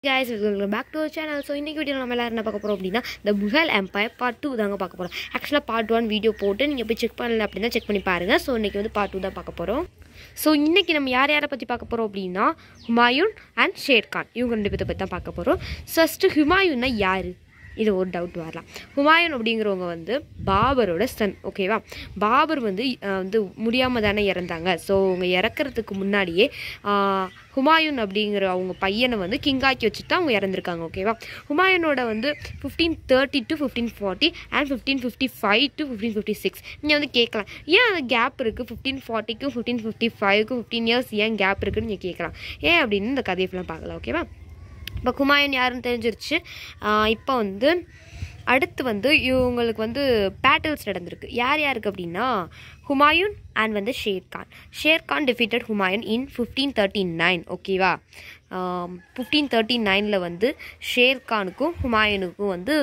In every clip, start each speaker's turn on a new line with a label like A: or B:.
A: guys welcome back to channel so இன்றைக்கி video நம்ம எல்லாரும் என்ன பார்க்க போகிறோம் அப்படின்னா இந்த முகல் எம்பையர் பார்ட் டூ தாங்க பார்க்க போகிறோம் ஆக்சுவலாக பார்ட் ஒன் வீடியோ போட்டு நீங்கள் போய் செக் பண்ணல அப்படின்னா செக் பண்ணி பாருங்கள் ஸோ இன்றைக்கி வந்து பார்ட் டூ தான் பார்க்க போகிறோம் ஸோ இன்றைக்கி நம்ம யார் யாரை பற்றி பார்க்க போகிறோம் அப்படின்னா ஹுமாயூன் அண்ட் ஷேர்கான் இவங்க ரெண்டு பேர்த்த பற்றி தான் பார்க்க போகிறோம் ஃபஸ்ட்டு ஹுமாயூன்னா யார் இது ஒரு டவுட் வரலாம் ஹுமாயூன் அப்படிங்கிறவங்க வந்து பாபரோட சன் ஓகேவா பாபர் வந்து அஹ், வந்து முடியாமல் தானே இறந்தாங்க ஸோ அவங்க இறக்கறதுக்கு முன்னாடியே ஆஹ், ஹுமாயூன் அப்படிங்கிற அவங்க பையனை வந்து கிங்காக்கி வச்சுட்டு தான் அவங்க இறந்துருக்காங்க ஓகேவா ஹுமாயூனோட வந்து fifteen thirty to fifteen forty and fifteen fifty five to fifteen fifty six நீங்கள் வந்து கேட்கலாம் ஏன் அந்த கேப் இருக்குது ஃபிஃப்டீன் ஃபார்ட்டிக்கும் ஃபிஃப்டீன் ஃபிஃப்டி ஃபைவ்க்கும் ஃபிஃப்டீன் இயர்ஸ் ஏன் கேப் இருக்குன்னு நீங்கள் கேட்கலாம் ஏன் அப்படின்னு இந்த கதையை ஃபுல்லாக பார்க்கலாம் ஓகேவா இப்போ குமாயன் யாருன்னு தெரிஞ்சிருச்சு இப்போ வந்து அடுத்து வந்து இவங்களுக்கு வந்து பேட்டில்ஸ் நடந்திருக்கு யார் யாருக்கு அப்படின்னா ஹுமாயூன் அண்ட் வந்து Sher Khan Sher Khan defeated Humayun in fifteen thirty nine ஓகேவா ஃபிஃப்டீன் தேர்ட்டி நைனில் வந்து ஷேர்கானுக்கும் ஹுமாயூனுக்கும் வந்து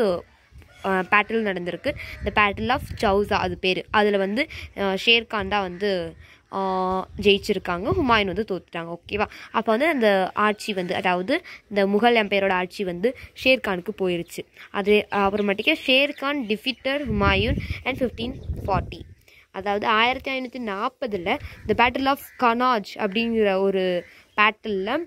A: பேட்டில் நடந்திருக்கு இந்த பேட்டில் ஆஃப் சவுசா அது பேர் அதில் வந்து அஹ், ஷேர்கான் தான் வந்து ஆஹ், ஜெயிச்சிருக்காங்க ஹுமாயூன் வந்து தோத்துட்டாங்க ஓகேவா அப்போ வந்து அந்த ஆட்சி வந்து அதாவது இந்த முகல் எம்பையரோட ஆட்சி வந்து ஷேர்கானுக்கு போயிருச்சு அது அப்புறமேட்டுக்கு Sher Khan டிஃபிட்டர் Humayun and fifteen forty அதாவது ஆயிரத்தி ஐநூற்றி நாற்பதில் இந்த பேட்டில் ஆஃப் கனாஜ் அப்படிங்கிற ஒரு பேட்டிலில்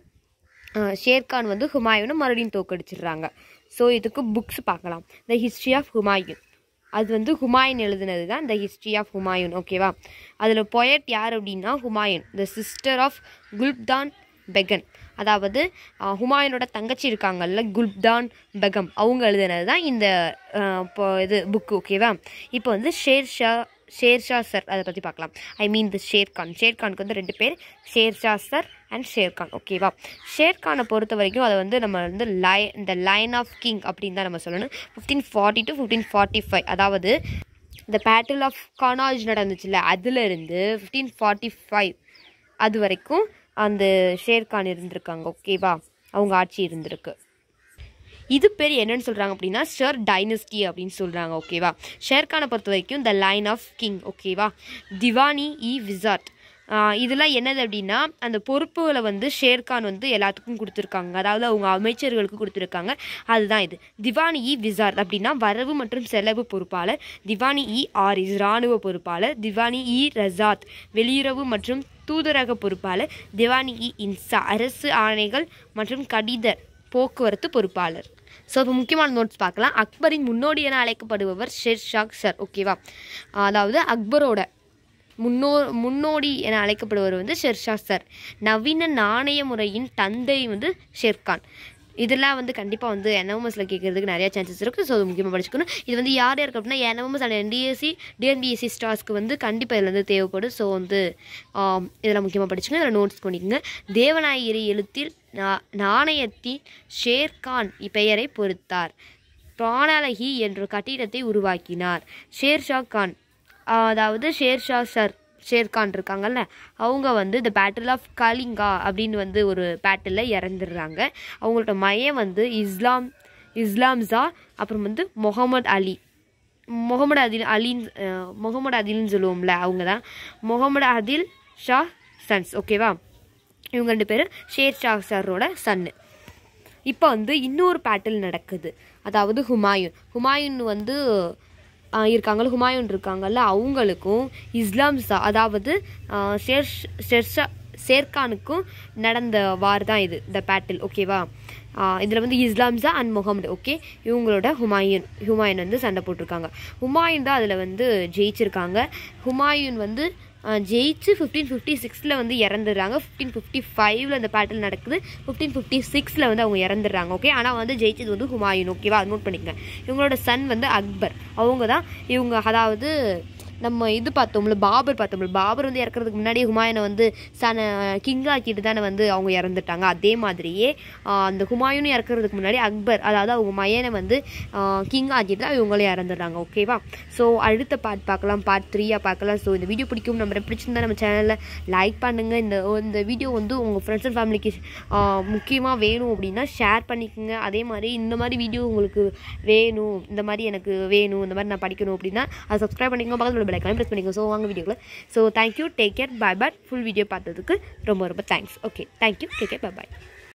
A: ஷேர்கான் வந்து ஹுமாயூனை மறுபடியும் தோக்கடிச்சிடுறாங்க ஸோ இதுக்கு புக்ஸ் பார்க்கலாம் த ஹிஸ்ட்ரி ஆஃப் ஹுமாயூன் அது வந்து ஹுமாயூன் எழுதுனது தான் த ஹிஸ்ட்ரி ஆஃப் ஹுமாயூன் ஓகேவா அதில் பொயட் யார் அப்படின்னா Humayun the sister of Gulbadan Begum அதாவது அஹ், ஹுமாயூனோட தங்கச்சி இருக்காங்கல்ல குல்ப்தான் பெகம் அவங்க எழுதுனது தான் இந்த அஹ், இப்போ இது புக்கு ஓகேவா இப்போ வந்து ஷேர்ஷா ஷேர்ஷா சர் அதை பற்றி பார்க்கலாம் ஐ மீன் தி ஷேர்கான் ஷேர்கானுக்கு வந்து ரெண்டு பேர் ஷேர்ஷா சர் அண்ட் ஷேர்கான் ஓகேவா ஷேர்கானை பொறுத்த வரைக்கும் அதை வந்து நம்ம வந்து லை இந்த லைன் ஆஃப் கிங் அப்படின்னு தான் நம்ம சொல்லணும் fifteen forty to fifteen forty five அதாவது இந்த பேட்டில் ஆஃப் கானாஜ் நடந்துச்சுல்ல அதுலேருந்து ஃபிஃப்டீன் ஃபார்ட்டி ஃபைவ் அது வரைக்கும் அந்த ஷேர்கான் இருந்திருக்காங்க ஓகேவா அவங்க ஆட்சி இருந்திருக்கு இது பேர் என்னன்னு சொல்கிறாங்க அப்படின்னா ஷர் டைனஸ்டி அப்படின்னு சொல்கிறாங்க ஓகேவா ஷேர்கானை பொறுத்த வரைக்கும் த லைன் ஆஃப் கிங் ஓகேவா திவானி இ விசார்ட் இதெல்லாம் என்னது அப்படின்னா அந்த பொறுப்புகளை வந்து ஷேர்கான் வந்து எல்லாத்துக்கும் கொடுத்துருக்காங்க அதாவது அவங்க அமைச்சர்களுக்கு கொடுத்துருக்காங்க அதுதான் இது திவானி இ விசார்ட் அப்படின்னா வரவு மற்றும் செலவு பொறுப்பாளர் திவானி இ ஆரிஸ் இராணுவ பொறுப்பாளர் திவானி இ ரசாத் வெளியுறவு மற்றும் தூதரக பொறுப்பாளர் திவானி இ இன்சா அரசு ஆணைகள் மற்றும் கடித போக்குவரத்து பொறுப்பாளர் ஸோ இப்போ முக்கியமான நோட்ஸ் பார்க்கலாம் அக்பரின் முன்னோடி என அழைக்கப்படுபவர் ஷெர்ஷாக் சர் ஓகேவா அதாவது அக்பரோட முன்னோ முன்னோடி என அழைக்கப்படுபவர் வந்து ஷெர்ஷா சர் நவீன நாணய முறையின் தந்தை வந்து ஷெர்கான் இதெல்லாம் வந்து கண்டிப்பாக வந்து என்எம்எஸில் கேட்கறதுக்கு நிறைய சான்சஸ் இருக்குது ஸோ அது முக்கியமாக படிச்சுக்கணும் இது வந்து யார் யாருக்கு அப்படின்னா என்எம்எஸ் அண்ட் என்டிஎஸ்சி டிஎன்டிஎஸ்சி ஸ்டார்ஸ்க்கு வந்து கண்டிப்பாக இதில் வந்து தேவைப்படும் ஸோ வந்து ஆம், இதெல்லாம் முக்கியமாக படிச்சுக்கணும் இதில் நோட்ஸ் பண்ணிக்கோங்க தேவநாயகிரி எழுத்தில் நா- நாணயத்தின் ஷேர்கான் பெயரை பொறுத்தார் பானாலகி என்ற கட்டிடத்தை உருவாக்கினார் ஷேர்ஷா கான் அதாவது ஷேர்ஷா சர் ஷேர்கான் இருக்காங்கல்ல அவங்க வந்து இந்த பேட்டில் ஆஃப் கலிங்கா அப்படின்னு வந்து ஒரு பேட்டில் இறந்துடுறாங்க அவங்களோட மையம் வந்து இஸ்லாம் இஸ்லாம்ஸா அப்புறம் வந்து முகமது அலி முகமது அதில் அலின் அஹ், முகமது அதில்னு சொல்லுவோம்ல அவங்க தான் முகமது அதில் ஷா சன்ஸ் ஓகேவா இவங்க ரெண்டு பேரும் ஷேர் ஷா சரோட சன்னு இப்போ வந்து இன்னொரு பேட்டில் நடக்குது அதாவது ஹுமாயூன் ஹுமாயூன் வந்து ஆஹ், இருக்காங்கல்ல ஹுமாயூன் இருக்காங்கல்ல அவங்களுக்கும் இஸ்லாம் சா அதாவது ஆஹ், ஷேர் ஷெர்ஷா ஷேர்கானுக்கும் நடந்த வார் தான் இது இந்த பேட்டில் ஓகேவா இதில் வந்து இஸ்லாம்ஸா அண்ட் முகமது ஓகே இவங்களோட ஹுமாயூன் ஹுமாயூன் வந்து சண்டை போட்டிருக்காங்க ஹுமாயூன் தான் அதில் வந்து ஜெயிச்சிருக்காங்க ஹுமாயூன் வந்து அஹ், ஜெயிச்சு ஃபிஃப்டீன் ஃபிஃப்டி சிக்ஸில் வந்து இறந்துடுறாங்க ஃபிஃப்டீன் ஃபிஃப்டி ஃபைவ்ல அந்த பேட்டில் நடக்குது ஃபிஃப்டீன் ஃபிஃப்டி சிக்ஸில் வந்து அவங்க இறந்துடுறாங்க ஓகே ஆனால் வந்து ஜெயிச்சது வந்து ஹுமாயூன் ஓகேவா நோட் பண்ணிக்கங்க இவங்களோட சன் வந்து அக்பர் அவங்க தான் இவங்க அதாவது நம்ம இது பார்த்தோம்ல பாபர் பார்த்தோம்ல பாபர் வந்து இறக்குறதுக்கு முன்னாடி ஹுமாயூனை வந்து சன கிங் ஆக்கிட்டு தானே வந்து அவங்க இறந்துட்டாங்க அதே மாதிரியே ஆஹ், அந்த ஹுமாயூனை இறக்குறதுக்கு முன்னாடி அக்பர் அதாவது அவங்க மையனை வந்து கிங் ஆக்கிட்டு தான் இவங்களும் இறந்துடுறாங்க ஓகேவா ஸோ அடுத்த பார்ட் பார்க்கலாம் பார்ட் த்ரீயாக பார்க்கலாம் ஸோ இந்த வீடியோ பிடிக்கும் நம்ம பிடிச்சிருந்தா நம்ம சேனலில் லைக் பண்ணுங்கள் இந்த இந்த வீடியோ வந்து உங்கள் ஃப்ரெண்ட்ஸ் அண்ட் ஃபேமிலிக்கு முக்கியமாக வேணும் அப்படின்னா ஷேர் பண்ணிக்கோங்க அதே மாதிரி இந்த மாதிரி வீடியோ உங்களுக்கு வேணும் இந்த மாதிரி எனக்கு வேணும் இந்த மாதிரி நான் படிக்கணும் அப்படின்னா அதை சப்ஸ்கிரைப் பண்ணிக்கோங்க பக்கத்தில் பெல் ஐக்கானே ப்ரெஸ் பண்ணிக்கோங்க ஸோ வாங்க வீடியோக்குள்ள so thank you take care bye bye full video பார்த்ததுக்கு ரொம்ப ரொம்ப thanks okay thank you take care bye பாய்